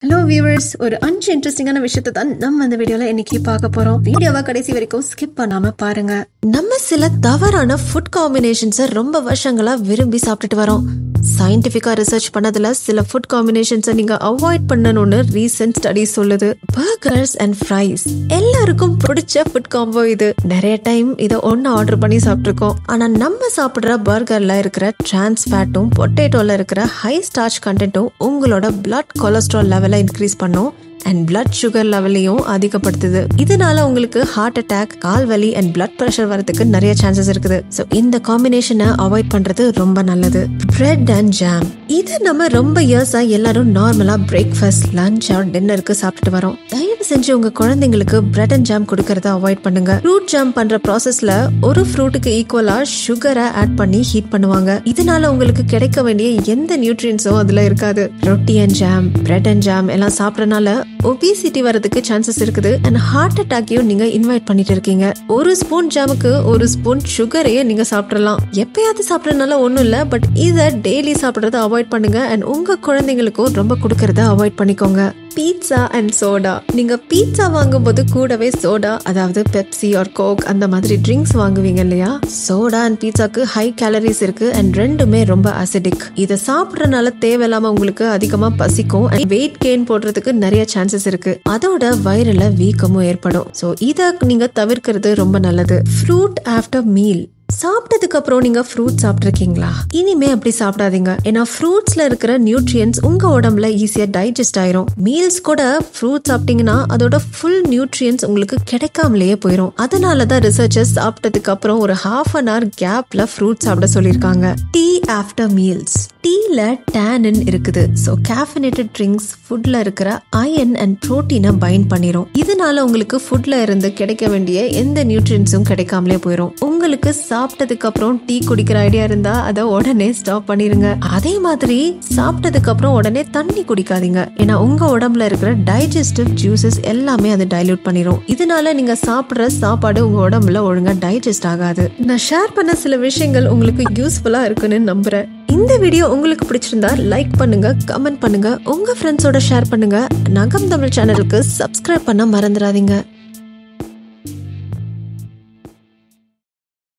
hello viewers ஒரு அஞ்சு இன்ட்ரெஸ்டிங்கான விஷயத்தை தான் நம்ம இந்த வீடியோல இன்னைக்கு பார்க்க போறோம் வீடியோவை கடைசி வரைக்கும் ஸ்கிப் பண்ணாம பாருங்க நம்ம சில தவறான ஃபுட் காம்பினேஷன்ஸை ரொம்ப வருஷங்களா விரும்பி சாப்பிட்டுட்டு வரோம் சயின்டிஃபிக்கா ரிசர்ச் பண்ணதுல சில ஃபுட் காம்பினேஷன்ஸை நீங்க அவாய்ட் பண்ணணும்னு ரீசெண்ட் ஸ்டடி சொல்லுது பர்கர்ஸ் அண்ட் ஃப்ரைஸ் எல்லாருக்கும் பிடிச்ச ஃபுட் காம்போ இது நிறைய டைம் இதை ஒன்னு ஆர்டர் பண்ணி சாப்பிட்ருக்கோம் ஆனா நம்ம சாப்பிடுற பர்கர்ல இருக்கிற டிரான்ஸ் ஃபேட்டும் பொட்டேட்டோல இருக்கிற ஹை ஸ்டார்ச் கண்டென்ட்டும் உங்களோட பிளட் கொலஸ்ட்ரால் லெவலை இன்க்ரீஸ் பண்ணும் அண்ட் பிளட் சுகர் லெவலையும் அதிகப்படுத்துது இதனால உங்களுக்கு ஹார்ட் அட்டாக் கால் வலி அண்ட் பிளட் ப்ரெஷர் வரதுக்கு நிறைய சான்சஸ் இருக்குது ஸோ இந்த காம்பினேஷனை அவாய்ட் பண்றது ரொம்ப நல்லது பிரெட் அண்ட் ஜாம் இது நம்ம ரொம்ப இயர்ஸா எல்லாரும் நார்மலா பிரேக்ஃபாஸ்ட் லஞ்ச் ஆர் டின்னருக்கு சாப்பிட்டுட்டு வரோம் தயவு செஞ்சு உங்க குழந்தைங்களுக்கு பிரெட் அண்ட் ஜாம் கொடுக்கறத அவாய்ட் பண்ணுங்க ஃப்ரூட் ஜாம் பண்ற ப்ராசஸ்ல ஒரு ஃப்ரூட்டுக்கு ஈக்குவலா சுகரை ஆட் பண்ணி ஹீட் பண்ணுவாங்க இதனால உங்களுக்கு கிடைக்க வேண்டிய எந்த நியூட்ரியன்ஸும் அதுல இருக்காது ரொட்டி and jam bread and jam எல்லாம் சாப்பிடறனால ஒபிசிட்டி வரதுக்கு சான்சஸ் இருக்குது அண்ட் ஹார்ட் அட்டாக்கையும் நீங்க இன்வைட் பண்ணிட்டு இருக்கீங்க ஒரு ஸ்பூன் ஜாமுக்கு ஒரு ஸ்பூன் சுகரையே நீங்க சாப்பிடலாம் எப்பயாவது சாப்பிடறதுனால ஒன்றும் இல்லை பட் இதை டெய்லி சாப்பிட்றத அவாய்ட் பண்ணுங்க அண்ட் உங்க குழந்தைங்களுக்கும் ரொம்ப கொடுக்கறத அவாய்ட் பண்ணிக்கோங்க பீட்சா அண்ட் சோடா நீங்க பீட்சா வாங்கும்போது கூடவே சோடா அதாவது பெப்சி ஆர் கோக் அந்த மாதிரி ட்ரிங்க்ஸ் வாங்குவீங்க இல்லையா சோடா அண்ட் பீட்சாக்கு ஹை கேலரிஸ் இருக்கு அண்ட் ரெண்டுமே ரொம்ப அசிடிக் இதை சாப்பிட்றதுனால தேவையில்லாம உங்களுக்கு அதிகமா பசிக்கும் அண்ட் வெயிட் கெயின் போடுறதுக்கு நிறைய சான்சஸ் இருக்கு அதோட வயிறுல வீக்கமும் ஏற்படும் ஸோ இதை நீங்க தவிர்க்கிறது ரொம்ப நல்லது ஃப்ரூட் ஆஃப்டர் மீல் சாப்பிட்டதுக்கு அப்புறம் நீங்க ஃப்ரூட் சாப்பிட்ருக்கீங்களா இனிமே அப்படி சாப்பிடாதீங்க ஏன்னா ஃப்ரூட்ஸ்ல இருக்கிற நியூட்ரியன்ஸ் உங்க உடம்புல ஈஸியா டைஜஸ்ட் ஆயிரும் மீல்ஸ் கூட ஃப்ரூட் சாப்பிட்டீங்கன்னா அதோட ஃபுல் நியூட்ரியன்ஸ் உங்களுக்கு கிடைக்காமலேயே போயிடும் அதனால தான் ரிசர்ச்சர்ஸ் சாப்பிட்டதுக்கு அப்புறம் ஒரு ஹாஃப் அன் ஹவர் கேப்ல ஃப்ரூட் சாப்பிட சொல்லியிருக்காங்க டீ ஆஃப்டர் மீல்ஸ் டீல டேனின் இருக்குது ஸோ கேஃபினேட்டட் ட்ரிங்க்ஸ் ஃபுட்ல இருக்கிற அயன் அண்ட் ப்ரோட்டீனை பைண்ட் பண்ணிரும் இதனால உங்களுக்கு ஃபுட்ல இருந்து கிடைக்க வேண்டிய எந்த நியூட்ரியன்ஸும் கிடைக்காமலே போயிடும் உங்களுக்கு சாப்பிட்டதுக்கு அப்புறம் டீ குடிக்கிற ஐடியா இருந்தா அதை உடனே ஸ்டாப் பண்ணிருங்க அதே மாதிரி சாப்பிட்டதுக்கு அப்புறம் உடனே தண்ணி குடிக்காதீங்க ஏன்னா உங்க உடம்புல இருக்கிற டைஜஸ்டிவ் ஜூசஸ் எல்லாமே அதை டைல்யூட் பண்ணிரும் இதனால நீங்க சாப்பிடுற சாப்பாடு உங்க உடம்புல ஒழுங்கா டைஜஸ்ட் ஆகாது நான் ஷேர் பண்ண சில விஷயங்கள் உங்களுக்கு யூஸ்ஃபுல்லா இருக்குன்னு நம்புறேன் இந்த வீடியோ உங்களுக்கு பிடிச்சிருந்தா லைக் பண்ணுங்க கமெண்ட் பண்ணுங்க உங்க ஃப்ரெண்ட்ஸோட ஷேர் பண்ணுங்க நகம் தமிழ் சேனலுக்கு சப்ஸ்கிரைப் பண்ண மறந்துடாதீங்க